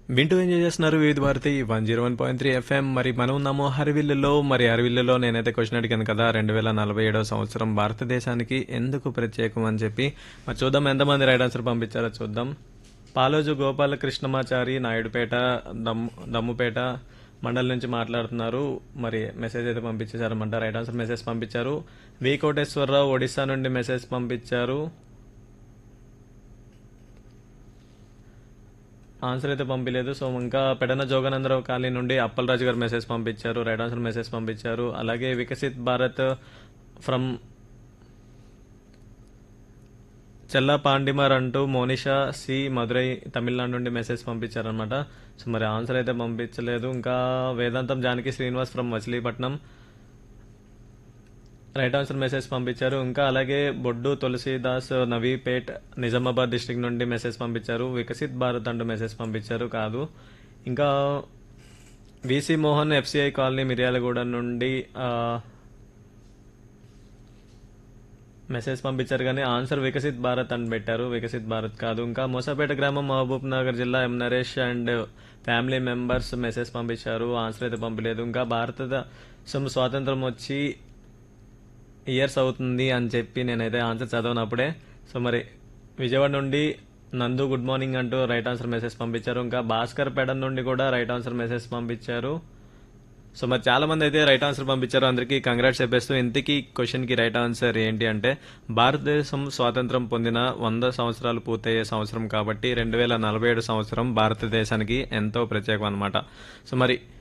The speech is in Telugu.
వింటూ ఎంజాయ్ చేస్తున్నారు Vividh Bharati one zero one point three FM మరి మనం ఉన్నాము హరివిల్లులో మరి హరివిల్లులో నేనైతే క్వశ్చన్ అడిగాను కదా రెండు వేల నలభై ఏడవ సంవత్సరం భారతదేశానికి ఎందుకు ప్రత్యేకం అని చెప్పి మరి చూద్దాం ఎంతమంది రైట్ ఆన్సర్ పంపించారో చూద్దాం పాలోజు గోపాల కృష్ణమాచారి నాయుడుపేట దమ్ము దమ్ముపేట మండలి నుంచి మాట్లాడుతున్నారు మరి మెసేజ్ అయితే పంపించేశారన్నమాట రైట్ ఆన్సర్ మెసేజ్ పంపించారు వి కోటేశ్వరరావు ఒడిశా నుండి మెసేజ్ పంపించారు ఆన్సర్ అయితే పంపించలేదు సో ఇంకా పెడన జోగానందరావు కాలనీ నుండి అప్పలరాజు గారు మెసేజ్ పంపించారు రైట్ ఆన్సర్ మెసేజ్ పంపించారు అలాగే వికసిత్ భారత్ ఫ్రమ్ చెల్లా పాండిమర్ అంటూ మోనిషా సి మధురై తమిళనాడు నుండి మెసేజ్ పంపించారనమాట సో మరి ఆన్సర్ అయితే పంపించలేదు ఇంకా Vedantam Janaki Srinivas from Machilipatnam right answer message పంపించారు ఇంకా అలాగే బొడ్డు తులసీదాస్ నవీపేట్ నిజామాబాద్ డిస్టిక్ నుండి మెసేజ్ పంపించారు వికసిత్ భారత్ అంటూ మెసేజ్ పంపించారు కాదు ఇంకా V C Mohan FCI colony Miryalaguda నుండి ఆ, మెసేజ్ పంపించారు కానీ ఆన్సర్ వికసిత్ భారత్ అని పెట్టారు వికసిత్ భారత్ కాదు ఇంకా మోసాపేట గ్రామం మహబూబ్ నగర్ జిల్లా M Naresh and family members message పంపించారు ఆన్సర్ అయితే పంపలేదు ఇంకా భారతదేశం స్వాతంత్రం వచ్చి ఇయర్స్ అవుతుంది అని చెప్పి నేనైతే ఆన్సర్ చదవనప్పుడే సో మరి విజయవాడ నుండి నందు గుడ్ మార్నింగ్ అంటూ రైట్ ఆన్సర్ మెసేజ్ పంపించారు ఇంకా భాస్కర్ పేడ నుండి కూడా రైట్ ఆన్సర్ మెసేజ్ పంపించారు సో మరి చాలా మంది అయితే రైట్ ఆన్సర్ పంపించారు అందరికీ కంగ్రాట్స్ చెప్పేస్తూ ఇంతకీ క్వశ్చన్ కి రైట్ ఆన్సర్ ఏంటి అంటే భారతదేశం స్వాతంత్రం పొందిన వంద సంవత్సరాలు పూర్తయ్యే సంవత్సరం కాబట్టి రెండు వేల నలభై ఏడు సంవత్సరం భారతదేశానికి ఎంతో ప్రత్యేకం అనమాట సో మరి